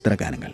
ചിത്രഗാനങ്ങൾ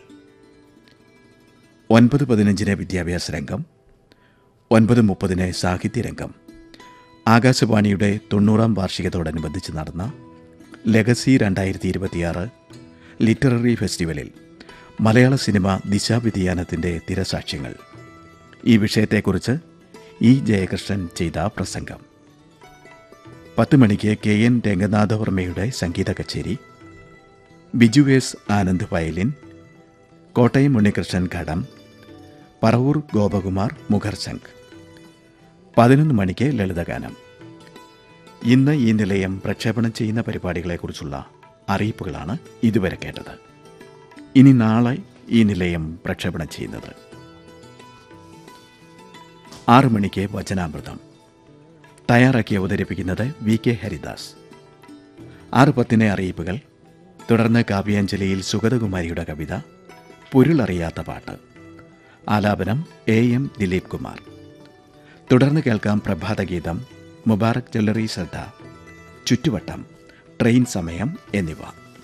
ഒൻപത് പതിനഞ്ചിന് വിദ്യാഭ്യാസ രംഗം ഒൻപത് മുപ്പതിന് സാഹിത്യരംഗം ആകാശവാണിയുടെ തൊണ്ണൂറാം വാർഷികത്തോടനുബന്ധിച്ച് നടന്ന ലെഗസി രണ്ടായിരത്തി ഇരുപത്തിയാറ് ലിറ്റററി ഫെസ്റ്റിവലിൽ മലയാള സിനിമ ദിശാവ്യതിയാനത്തിൻ്റെ തിരസാക്ഷ്യങ്ങൾ ഈ വിഷയത്തെക്കുറിച്ച് ഇ ജയകൃഷ്ണൻ ചെയ്ത പ്രസംഗം പത്ത് മണിക്ക് കെ എൻ രംഗനാഥവർമ്മയുടെ സംഗീത കച്ചേരി ബിജു എസ് ആനന്ദ് വയലിൻ കോട്ടയം ഉണ്ണികൃഷ്ണൻ ഘടം പറവൂർ ഗോപകുമാർ മുഖർശംഖ് പതിനൊന്ന് മണിക്ക് ലളിതഗാനം ഇന്ന് ഈ നിലയം പ്രക്ഷേപണം ചെയ്യുന്ന പരിപാടികളെക്കുറിച്ചുള്ള അറിയിപ്പുകളാണ് ഇതുവരെ കേട്ടത് ഇനി നാളെ ഈ നിലയം പ്രക്ഷേപണം ചെയ്യുന്നത് ആറ് മണിക്ക് വചനാമൃതം തയ്യാറാക്കി അവതരിപ്പിക്കുന്നത് വി കെ ഹരിദാസ് ആറ് പത്തിന് അറിയിപ്പുകൾ തുടർന്ന് കാവ്യാഞ്ജലിയിൽ സുഗതകുമാരിയുടെ കവിത പൊരുളറിയാത്ത പാട്ട് ആലാപനം എ എം ദിലീപ് കുമാർ തുടർന്ന് കേൾക്കാം പ്രഭാതഗീതം മുബാറക് ജ്വല്ലറി ശ്രദ്ധ ചുറ്റുവട്ടം ട്രെയിൻ സമയം എന്നിവ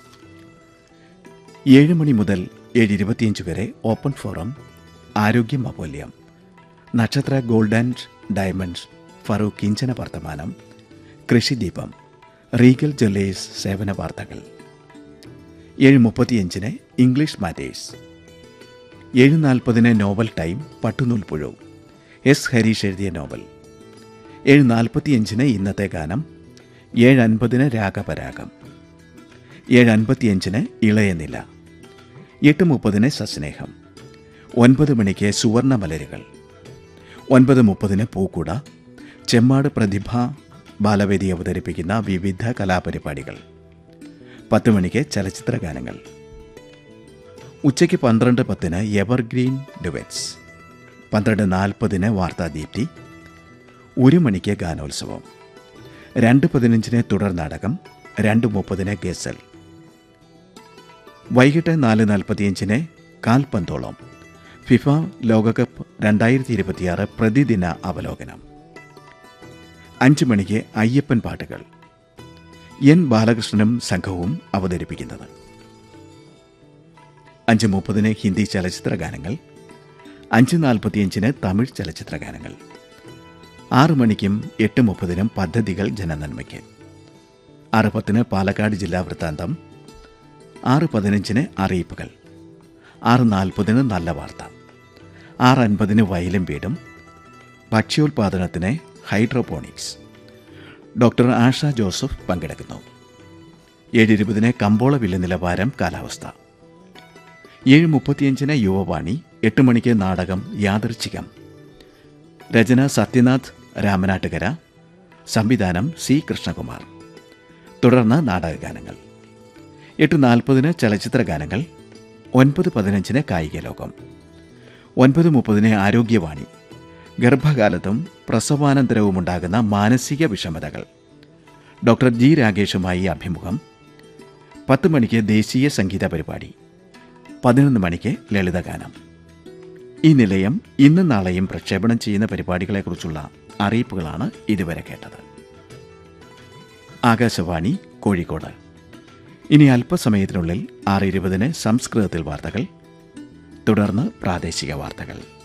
ഏഴ് മണി മുതൽ ഏഴ് ഇരുപത്തിയഞ്ച് വരെ ഓപ്പൺ ഫോറം ആരോഗ്യം അമൂല്യം Nakshatra gold and diamonds Farooq കിഞ്ചന വർത്തമാനം കൃഷിദീപം റീഗൽ ജ്വല്ലേഴ്സ് സേവന വാർത്തകൾ ഏഴ് മുപ്പത്തിയഞ്ചിന് ഇംഗ്ലീഷ് മാറ്റേഴ്സ് ഏഴ് നാൽപ്പതിന് നോവൽ ടൈം പട്ടുനൂൽ പുഴു എസ് ഹരീഷ് എഴുതിയ നോവൽ ഏഴ് നാൽപ്പത്തിയഞ്ചിന് ഇന്നത്തെ ഗാനം ഏഴ് അൻപതിന് രാഗപരാഗം ഏഴ് അൻപത്തിയഞ്ചിന് ഇളയനില എട്ട് മുപ്പതിന് സസ്നേഹം ഒൻപത് മണിക്ക് സുവർണ മലരുകൾ ഒൻപത് മുപ്പതിന് പൂക്കുട ചെമ്മാട് പ്രതിഭ ബാലവേദി അവതരിപ്പിക്കുന്ന വിവിധ കലാപരിപാടികൾ പത്ത് മണിക്ക് ചലച്ചിത്ര ഗാനങ്ങൾ ഉച്ചയ്ക്ക് പന്ത്രണ്ട് പത്തിന് എവർഗ്രീൻ ഡുവറ്റ്സ് പന്ത്രണ്ട് നാൽപ്പതിന് വാർത്താദീപ്തി ഒരു മണിക്ക് ഗാനോത്സവം രണ്ട് പതിനഞ്ചിന് തുടർ നാടകം രണ്ട് മുപ്പതിന് ഗസൽ വൈകിട്ട് നാല് നാൽപ്പത്തിയഞ്ചിന് കാൽപന്തോളം ഫിഫ ലോകകപ്പ് രണ്ടായിരത്തി ഇരുപത്തിയാറ് പ്രതിദിന അവലോകനം അഞ്ച് മണിക്ക് അയ്യപ്പൻ പാട്ടുകൾ എൻ ബാലകൃഷ്ണനും സംഘവും അവതരിപ്പിക്കുന്നത് അഞ്ച് മുപ്പതിന് ഹിന്ദി ചലച്ചിത്ര ഗാനങ്ങൾ അഞ്ച് നാൽപ്പത്തിയഞ്ചിന് തമിഴ് ചലച്ചിത്ര ഗാനങ്ങൾ ആറ് മണിക്കും എട്ട് മുപ്പതിനും പദ്ധതികൾ ജനനന്മയ്ക്ക് ആറ് പത്തിന് പാലക്കാട് ജില്ലാ വൃത്താന്തം ആറ് പതിനഞ്ചിന് അറിയിപ്പുകൾ ആറ് നാൽപ്പതിന് നല്ല വാർത്ത ആറ് അൻപതിന് വയലും വീടും ഭക്ഷ്യോൽപാദനത്തിന് ഹൈഡ്രോപോണിക്സ് ഡോക്ടർ ആഷ ജോസഫ് പങ്കെടുക്കുന്നു ഏഴ് ഇരുപതിന് കമ്പോള വില നിലവാരം കാലാവസ്ഥ ഏഴ് മുപ്പത്തിയഞ്ചിന് യുവവാണി എട്ട് മണിക്ക് നാടകം യാദർച്ഛികം രചന സത്യനാഥ് രാമനാട്ടുകര സംവിധാനം സി കൃഷ്ണകുമാർ തുടർന്ന് നാടകഗാനങ്ങൾ എട്ട് നാൽപ്പതിന് ചലച്ചിത്ര ഗാനങ്ങൾ ഒൻപത് പതിനഞ്ചിന് കായിക ലോകം ഒൻപത് മുപ്പതിന് ആരോഗ്യവാണി ഗർഭകാലത്തും പ്രസവാനന്തരവുമുണ്ടാകുന്ന മാനസിക വിഷമതകൾ ഡോക്ടർ ജി രാഗേഷുമായി അഭിമുഖം പത്ത് മണിക്ക് ദേശീയ സംഗീത പരിപാടി പതിനൊന്ന് മണിക്ക് ലളിതഗാനം ഈ നിലയം ഇന്നും നാളെയും പ്രക്ഷേപണം ചെയ്യുന്ന പരിപാടികളെക്കുറിച്ചുള്ള അറിയിപ്പുകളാണ് ഇതുവരെ കേട്ടത് ആകാശവാണി കോഴിക്കോട് ഇനി അല്പസമയത്തിനുള്ളിൽ ആറ് ഇരുപതിന് സംസ്കൃതത്തിൽ വാർത്തകൾ തുടർന്ന് പ്രാദേശിക വാർത്തകൾ